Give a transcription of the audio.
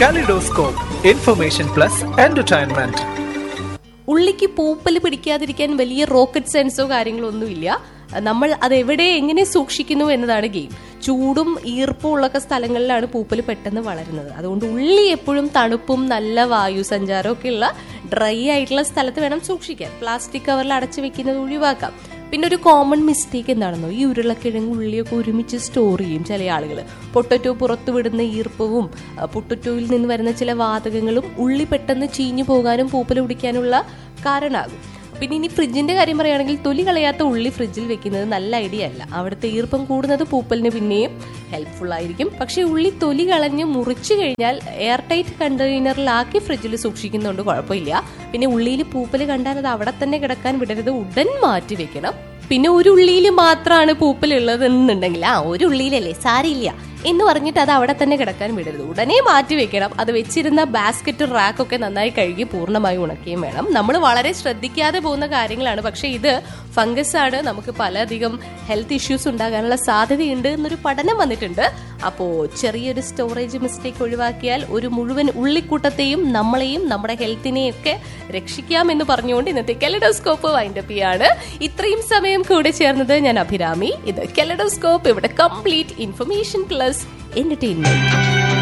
Kaleidoscope, information plus entertainment. ഉള്ളിക്ക് പൂപ്പൽ പിടിക്കാതിരിക്കാൻ വലിയ റോക്കറ്റ് സയൻസോ കാര്യങ്ങളോ ഒന്നുമില്ല നമ്മൾ അത് എവിടെ എങ്ങനെ സൂക്ഷിക്കുന്നു എന്നതാണ് ഗെയിം ചൂടും ഈർപ്പും ഉള്ളൊക്കെ സ്ഥലങ്ങളിലാണ് പൂപ്പൽ പെട്ടെന്ന് വളരുന്നത് അതുകൊണ്ട് ഉള്ളി എപ്പോഴും തണുപ്പും നല്ല വായു സഞ്ചാരവും ഒക്കെ ഉള്ള ഡ്രൈ ആയിട്ടുള്ള സ്ഥലത്ത് വേണം സൂക്ഷിക്കാൻ പ്ലാസ്റ്റിക് കവറിൽ അടച്ചു വെക്കുന്നത് ഒഴിവാക്കാം പിന്നെ ഒരു കോമൺ മിസ്റ്റേക്ക് എന്താണെന്നോ ഈ ഉരുളക്കിഴങ്ങ് ഉള്ളിയൊക്കെ ഒരുമിച്ച് സ്റ്റോർ ചെയ്യും ചില ആളുകൾ പൊട്ടറ്റോ പുറത്തു വിടുന്ന ഈർപ്പവും പൊട്ടറ്റോയിൽ നിന്ന് വരുന്ന ചില വാതകങ്ങളും ഉള്ളി പെട്ടെന്ന് ചീഞ്ഞു പോകാനും പൂപ്പൽ പിടിക്കാനുള്ള കാരണമാകും പിന്നെ ഇനി ഫ്രിഡ്ജിന്റെ കാര്യം പറയുകയാണെങ്കിൽ തൊലി കളയാത്ത ഉള്ളി ഫ്രിഡ്ജിൽ വെക്കുന്നത് നല്ല ഐഡിയ അല്ല അവിടുത്തെ ഈർപ്പം കൂടുന്നത് പൂപ്പലിന് പിന്നെയും ഹെൽപ്ഫുൾ ആയിരിക്കും പക്ഷേ ഉള്ളി തൊലി കളഞ്ഞ് മുറിച്ചു കഴിഞ്ഞാൽ എയർ ടൈറ്റ് കണ്ടെയ്നറിലാക്കി ഫ്രിഡ്ജിൽ സൂക്ഷിക്കുന്നതുകൊണ്ട് കുഴപ്പമില്ല പിന്നെ ഉള്ളിയിൽ പൂപ്പൽ കണ്ടാൽ അത് അവിടെ തന്നെ കിടക്കാൻ വിടരുത് ഉടൻ മാറ്റി വെക്കണം പിന്നെ ഒരു ഉള്ളിയിൽ മാത്രമാണ് പൂപ്പൽ ഉള്ളതെന്നുണ്ടെങ്കിൽ ആ ഒരു ഉള്ളിയിലല്ലേ സാരിയില്ല എന്ന് പറഞ്ഞിട്ട് അത് അവിടെ തന്നെ കിടക്കാൻ വിടരുത് ഉടനെ മാറ്റി വെക്കണം അത് വെച്ചിരുന്ന ബാസ്ക്കറ്റ് റാക്കൊക്കെ നന്നായി കഴുകി പൂർണ്ണമായി ഉണക്കുകയും വേണം നമ്മൾ വളരെ ശ്രദ്ധിക്കാതെ പോകുന്ന കാര്യങ്ങളാണ് പക്ഷെ ഇത് ഫംഗസ് ആണ് നമുക്ക് പലധികം ഹെൽത്ത് ഇഷ്യൂസ് ഉണ്ടാകാനുള്ള സാധ്യതയുണ്ട് എന്നൊരു പഠനം വന്നിട്ടുണ്ട് അപ്പോൾ ചെറിയൊരു സ്റ്റോറേജ് മിസ്റ്റേക്ക് ഒഴിവാക്കിയാൽ ഒരു മുഴുവൻ ഉള്ളിക്കൂട്ടത്തെയും നമ്മളെയും നമ്മുടെ ഹെൽത്തിനെയും ഒക്കെ രക്ഷിക്കാം എന്ന് പറഞ്ഞുകൊണ്ട് ഇന്നത്തെ കെലഡോസ്കോപ്പ് വൈൻഡപ്പ് ചെയ്യാണ് ഇത്രയും സമയം കൂടെ ചേർന്നത് ഞാൻ അഭിരാമി ഇത് കെലഡോസ്കോപ്പ് ഇവിടെ കംപ്ലീറ്റ് ഇൻഫർമേഷൻ പ്ലസ് എന്റർടൈൻമെന്റ്